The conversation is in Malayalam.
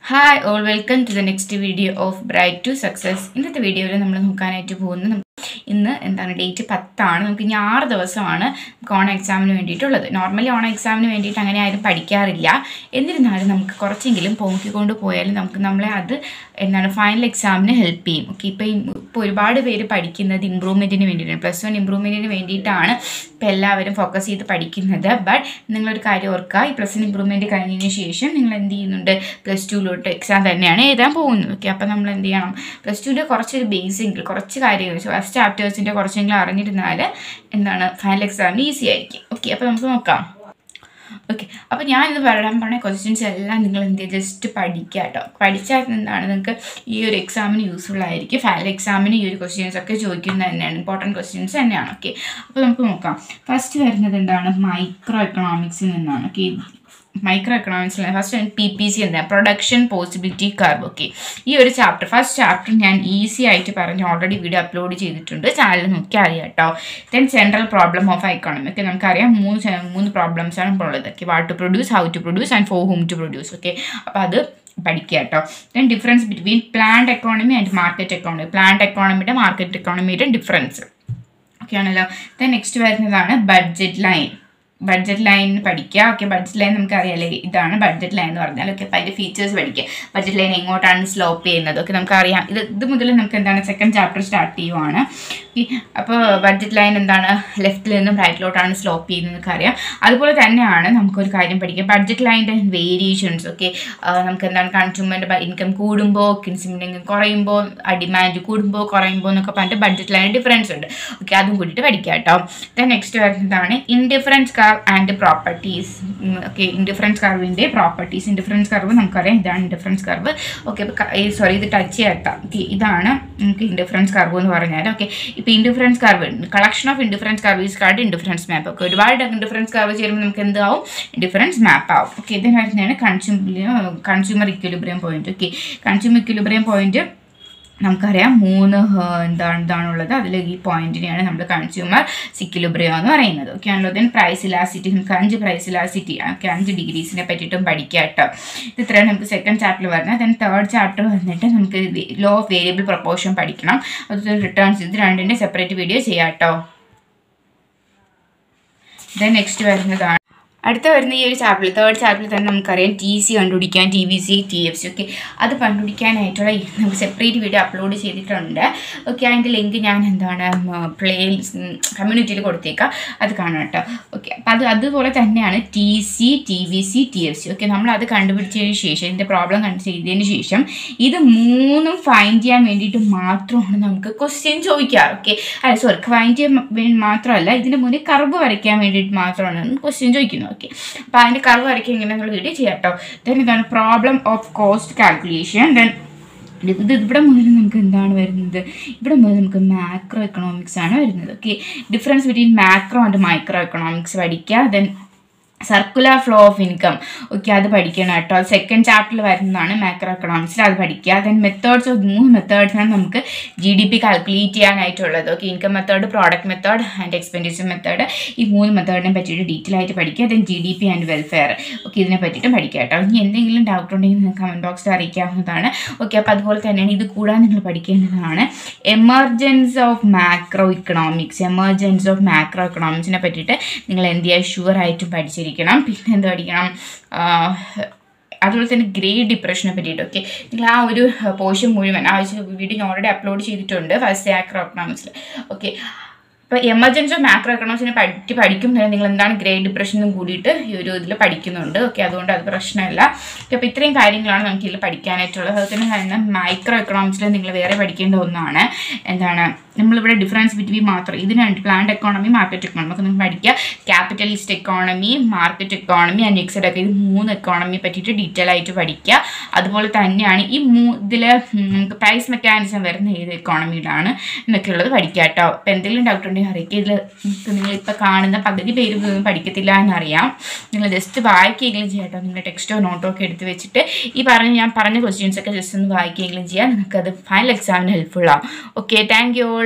hi all welcome to the next video of bright to success ഇന്നത്തെ വീഡിയോയിൽ നമ്മൾ നോക്കാനായിട്ട് പോകുന്നത് നമുക്ക് ഇന്ന് എന്താണ് ഡേറ്റ് പത്താണ് നമുക്ക് ഇനി ആറ് ദിവസമാണ് നമുക്ക് ഓൺ എക്സാമിന് വേണ്ടിയിട്ടുള്ളത് നോർമലി ഓൺ എക്സാമിന് വേണ്ടിയിട്ട് അങ്ങനെ ആരും പഠിക്കാറില്ല എന്നിരുന്നാലും നമുക്ക് കുറച്ചെങ്കിലും പോക്കിക്കൊണ്ട് പോയാലും നമുക്ക് നമ്മളെ അത് എന്താണ് ഫൈനൽ എക്സാമിന് ഹെൽപ്പ് ചെയ്യും ഓക്കെ ഇപ്പോൾ ഇപ്പോൾ ഒരുപാട് പേര് പഠിക്കുന്നത് ഇമ്പ്രൂവ്മെൻറ്റിന് വേണ്ടിയിട്ടാണ് പ്ലസ് വൺ ഇമ്പ്രൂവ്മെൻറ്റിന് വേണ്ടിയിട്ടാണ് ഇപ്പോൾ എല്ലാവരും ഫോക്കസ് ചെയ്ത് പഠിക്കുന്നത് ബട്ട് നിങ്ങളൊരു കാര്യം ഓർക്കുക ഈ പ്ലസ് വൺ ഇമ്പ്രൂവ്മെൻറ്റ് കഴിഞ്ഞതിന് ശേഷം നിങ്ങൾ എന്ത് ചെയ്യുന്നുണ്ട് പ്ലസ് ടുവിലോട്ട് എക്സാം തന്നെയാണ് എഴുതാൻ പോകുന്നത് ഓക്കെ അപ്പോൾ നമ്മൾ എന്ത് ചെയ്യണം പ്ലസ് ടുവിൻ്റെ കുറച്ചൊരു ബേസിക് കുറച്ച് കാര്യങ്ങൾ ഫസ്റ്റ് ചാപ്റ്റേഴ്സിൻ്റെ കുറച്ചെങ്കിലും അറിഞ്ഞിരുന്നാൽ എന്താണ് ഫൈനൽ എക്സാമിന് ഈസി ആയിരിക്കും ഓക്കെ അപ്പോൾ നമുക്ക് നോക്കാം ഓക്കെ അപ്പോൾ ഞാൻ ഇത് പറയാൻ പറഞ്ഞ ക്വസ്റ്റ്യൻസ് എല്ലാം നിങ്ങൾ എന്ത് ചെയ്യുക ജസ്റ്റ് പഠിക്കുക കേട്ടോ പഠിച്ചാൽ എന്താണ് നിങ്ങൾക്ക് ഈ ഒരു എക്സാമിന് യൂസ്ഫുൾ ആയിരിക്കും ഫൈനൽ എക്സാമിന് ഈ ഒരു ക്വസ്റ്റ്യൻസ് ഒക്കെ ചോദിക്കുന്നത് തന്നെയാണ് ഇമ്പോർട്ടൻറ്റ് ക്വസ്റ്റ്യൻസ് തന്നെയാണ് ഓക്കെ അപ്പോൾ നമുക്ക് നോക്കാം ഫസ്റ്റ് വരുന്നത് എന്താണ് മൈക്രോ എക്കണോമിക്സിൽ നിന്നാണ് ഓക്കെ മൈക്രോ എക്കണോമിക്സിൽ ഫസ്റ്റ് പി പി സി എന്താ പ്രൊഡക്ഷൻ പോസിബിലിറ്റി കർവ് ഓക്കെ ഈ ഒരു ചാപ്റ്റർ ഫസ്റ്റ് ചാപ്റ്റർ ഞാൻ ഈസി ആയിട്ട് പറഞ്ഞ് ഓൾറെഡി വീഡിയോ അപ്ലോഡ് ചെയ്തിട്ടുണ്ട് ചാനൽ നോക്കി അറിയാം കേട്ടോ then central problem of economy ഒക്കെ നമുക്കറിയാം മൂന്ന് ചെ- മൂന്ന് പ്രോബ്ലംസ് ആണ് ഇപ്പോൾ ഉള്ളത് okay what to produce how to produce and for whom to produce okay അപ്പോൾ അത് പഠിക്കുക കേട്ടോ then difference between planned economy and market economy planned എക്കോണമിയുടെ മാർക്കറ്റ് എക്കോണമിയുടെ ഡിഫറൻസ് ഓക്കെ ആണല്ലോ ദെൻ നെക്സ്റ്റ് വരുന്നതാണ് ബഡ്ജറ്റ് ലൈൻ ബഡ്ജറ്റ് ലൈൻ പഠിക്കുക ഓക്കെ ബഡ്ജറ്റ് ലൈൻ നമുക്ക് അറിയാലേ ഇതാണ് ബഡ്ജറ്റ് ലൈൻ എന്ന് പറഞ്ഞാൽ ഓക്കെ അപ്പോൾ അതിൻ്റെ ഫീച്ചേഴ്സ് പഠിക്കുക ബഡ്ജറ്റ് ലൈൻ എങ്ങോട്ടാണ് സ്ലോപ്പ് ചെയ്യുന്നത് ഓക്കെ നമുക്കറിയാം ഇത് ഇത് മുതൽ നമുക്ക് എന്താണ് സെക്കൻഡ് ചാപ്റ്റർ സ്റ്റാർട്ട് ചെയ്യുവാണ് അപ്പോൾ ബഡ്ജറ്റ് ലൈൻ എന്താണ് ലെഫ്റ്റിൽ നിന്നും റൈറ്റിലോട്ടാണ് സ്ലോപ്പ് ചെയ്യുന്നത് നമുക്ക് അറിയാം അതുപോലെ തന്നെയാണ് നമുക്കൊരു കാര്യം പഠിക്കുക ബഡ്ജറ്റ് ലൈൻ്റെ വേരിയേഷൻസ് ഓക്കെ നമുക്ക് എന്താണ് കൺസ്യൂമറിൻ്റെ ഇൻകം കൂടുമ്പോൾ കൺസ്യൂമർ ഇൻകം കുറയുമ്പോൾ ഡിമാൻഡ് കൂടുമ്പോൾ കുറയുമ്പോൾ എന്നൊക്കെ പറഞ്ഞിട്ട് ബഡ്ജറ്റ് ലൈൻ ഡിഫറൻസ് ഉണ്ട് ഓക്കെ അതും കൂടിയിട്ട് പഠിക്കുക കേട്ടോ ദെൻ നെക്സ്റ്റ് വരുന്നതാണ് indifference curve and properties okay indifference കർവിൻ്റെ പ്രോപ്പർട്ടീസ് ഇൻഡിഫറൻസ് കർവ് നമുക്കറിയാം ഇതാണ് ഇൻഡിഫറൻസ് കർവ് ഓക്കെ സോറി ഇത് ടച്ച് ചെയ്യാത്ത ഓക്കെ ഇതാണ് നമുക്ക് ഇൻഡിഫറൻസ് കർവ് എന്ന് പറഞ്ഞാൽ ഓക്കെ ഇപ്പോൾ indifference curve collection of indifference curve is called indifference map ഒക്കെ ഒരുപാട് ഇൻഡിഫറൻസ് കർവ് ചേരുമ്പോൾ നമുക്ക് എന്താവും ഡിഫറൻസ് മാപ്പ് ആവും ഓക്കെ ഇതിന് വരുന്നതാണ് consumer consumer equilibrium point okay consumer equilibrium point നമുക്കറിയാം മൂന്ന് ഹ- എന്താണ് ഇതാണുള്ളത് അതിൽ ഈ പോയിന്റിനെയാണ് നമ്മൾ കൺസ്യൂമർ സിക്യുലിബ്രിയം എന്ന് പറയുന്നത് ഓക്കെ ആണല്ലോ ദെൻ പ്രൈസ് ഇലാസിറ്റി നമുക്ക് അഞ്ച് പ്രൈസ് ഇലാസിറ്റി ഒക്കെ അഞ്ച് ഡിഗ്രീസിനെ പറ്റിയിട്ടും പഠിക്കാം കേട്ടോ ഇത് ഇത്രയാണ് നമുക്ക് സെക്കൻഡ് ചാപ്റ്റർ വരുന്നത് ദെൻ തേർഡ് ചാപ്റ്റർ വന്നിട്ട് നമുക്ക് ലോ ഓഫ് വേരിയബിൾ പ്രപ്പോർഷൻ പഠിക്കണം അത് റിട്ടേൺസ് ഇത് രണ്ടിൻ്റെ സെപ്പറേറ്റ് വീഡിയോ ചെയ്യാം കേട്ടോ ദെൻ നെക്സ്റ്റ് വരുന്നതാണ് അടുത്ത വരുന്ന ഈ ഒരു ചാപ്റ്ററിൽ തേർഡ് ചാപ്റ്ററിൽ തന്നെ നമുക്കറിയാം ടി സി കണ്ടുപിടിക്കാൻ T V C T F C ഒക്കെ അത് കണ്ടുപിടിക്കാനായിട്ടുള്ള ഈ നമുക്ക് സെപ്പറേറ്റ് വീഡിയോ അപ്ലോഡ് ചെയ്തിട്ടുണ്ട് ഓക്കെ അതിൻ്റെ ലിങ്ക് ഞാൻ എന്താണ് പ്ലേ കമ്മ്യൂണിറ്റിയിൽ കൊടുത്തേക്കാം അത് കാണാം കേട്ടോ ഓക്കെ അപ്പം അത് അതുപോലെ തന്നെയാണ് T C T V C T F C okay നമ്മൾ അത് കണ്ടുപിടിച്ചതിന് ശേഷം ഇതിൻ്റെ പ്രോബ്ലം കണ്ടു ചെയ്തതിന് ശേഷം ഇത് മൂന്നും ഫൈൻഡ് ചെയ്യാൻ വേണ്ടിയിട്ട് മാത്രമാണ് നമുക്ക് ക്വസ്റ്റ്യൻ ചോദിക്കാറ് ഓക്കെ അല്ല സോറി ഫൈൻഡ് ചെയ്യാൻ വേ- മാത്രമല്ല ഇതിൻ്റെ മുന്നിൽ കർവ് വരയ്ക്കാൻ വേണ്ടിയിട്ട് മാത്രമാണ് ക്വസ്റ്റ്യൻ ചോദിക്കുന്നത് ഓക്കെ അപ്പോൾ അതിൻ്റെ കർവ് വരയ്ക്കുക എങ്ങനെയാണെന്നുള്ള വീഡിയോ ചെയ്യാം കേട്ടോ ദെൻ ഇതാണ് problem of cost calculation then ഇത് ഇവിടെ മുതൽ നമുക്ക് എന്താണ് വരുന്നത് ഇവിടെ മുതൽ നമുക്ക് മാക്രോ എക്കണോമിക്സ് ആണ് വരുന്നത് okay difference between macro and micro economics പഠിക്കുക then circular flow of income okay അത് പഠിക്കണം കേട്ടോ സെക്കൻഡ് ചാപ്റ്ററിൽ വരുന്നതാണ് മാക്രോ എക്കണോമിക്സിൽ അത് പഠിക്കുക ദെൻ മെത്തേഡ്സ് ഓഫ് മൂന്ന് മെത്തേഡ്സാണ് നമുക്ക് ജി ഡി പി കാൽക്കുലേറ്റ് ചെയ്യാനായിട്ടുള്ളത് okay income method product method and expenditure method ഈ മൂന്ന് മെത്തേഡിനെ പറ്റിയിട്ട് ഡീറ്റെയിൽ ആയിട്ട് പഠിക്കുക then G D P and welfare okay ഇതിനെ പറ്റിയിട്ടും പഠിക്കുക കേട്ടോ ഇനി എന്തെങ്കിലും ഡൗട്ട് ഉണ്ടെങ്കിൽ നിങ്ങൾക്ക് കമൻറ്റ് ബോക്സിൽ അറിയിക്കാവുന്നതാണ് ഓക്കെ അപ്പോൾ അതുപോലെ തന്നെയാണ് ഇത് കൂടാതെ നിങ്ങൾ പഠിക്കേണ്ടതാണ് emergence of macro economics emergence of macro ഇക്കണോമിക്സിനെ പറ്റിയിട്ട് നിങ്ങൾ എന്ത് ചെയ്യുക ഷുവർ ആയിട്ടും പഠിച്ചിരിക്കണം പിന്നെ എന്ത് പഠിക്കണം ആഹ് അതുപോലെ തന്നെ ഗ്രേറ്റ് ഡിപ്രഷനെ പറ്റിയിട്ട് ഓക്കെ നിങ്ങൾ ആ ഒരു പോർഷൻ മുഴുവൻ ആ വീഡിയോ ഞാൻ ഓൾറെഡി അപ്ലോഡ് ചെയ്തിട്ടുണ്ട് ഫസ്റ്റ് ആക്രോ എക്കണോമിക്സിൽ ഓക്കെ അപ്പോൾ എമർജൻസി ഓഫ് മാക്രോ എക്കണോമിക്സിനെ പറ്റി പഠിക്കുമ്പോൾ നിങ്ങൾ എന്താണ് ഗ്രേറ്റ് ഡിപ്രഷനും കൂടിയിട്ട് ഈ ഒരു ഇതിൽ പഠിക്കുന്നുണ്ട് ഓക്കെ അതുകൊണ്ട് അത് പ്രശ്നമല്ല ഓക്കെ അപ്പോൾ ഇത്രയും കാര്യങ്ങളാണ് നമുക്ക് ഇതിൽ പഠിക്കാനായിട്ടുള്ളത് അതുപോലെ തന്നെ തന്നെ മൈക്രോ എക്കണോമിക്സിൽ നിങ്ങൾ വേറെ പഠിക്കേണ്ട ഒന്നാണ് എന്താണ് നമ്മളിവിടെ ഡിഫറൻസ് ബിറ്റ്വീൻ മാത്രം ഇതിനുണ്ട് പ്ലാന്റ് എക്കോണമി മാർക്കറ്റ് എക്കോണമി ഒക്കെ നിങ്ങൾ പഠിക്കുക capitalist economy market economy and mixed ഒക്കെ ഇത് മൂന്ന് എക്കോണമിയെ പറ്റിയിട്ട് ഡീറ്റെയിൽ ആയിട്ട് പഠിക്കുക അതുപോലെ തന്നെയാണ് ഈ മൂ ഇതിൽ നമുക്ക് പ്രൈസ് മെക്കാനിസം വരുന്ന ഏത് എക്കോണമിയിലാണ് എന്നൊക്കെയുള്ളത് പഠിക്കുക കേട്ടോ അപ്പോൾ എന്തെങ്കിലും ഡൗട്ട് ഉണ്ടെങ്കിൽ അറിയിക്കുക ഇതിൽ നിങ്ങളിപ്പോൾ കാണുന്ന പകുതി പേര് ഇതൊന്നും പഠിക്കത്തില്ല എന്നറിയാം നിങ്ങൾ ജസ്റ്റ് വായിക്കുകയെങ്കിലും ചെയ്യാം കേട്ടോ നിങ്ങളുടെ ടെക്സ്റ്റോ നോട്ടോ ഒക്കെ എടുത്ത് വെച്ചിട്ട് ഈ പറഞ്ഞ ഞാൻ പറഞ്ഞ ക്വസ്റ്റ്യൻസ് ഒക്കെ ജസ്റ്റ് ഒന്ന് വായിക്കുകയെങ്കിലും ചെയ്യാം നിങ്ങൾക്കത് ഫൈനൽ എക്സാമിന് ഹെൽപ്ഫുൾ ആവും ഓക്കെ താങ്ക് യു ഓൾ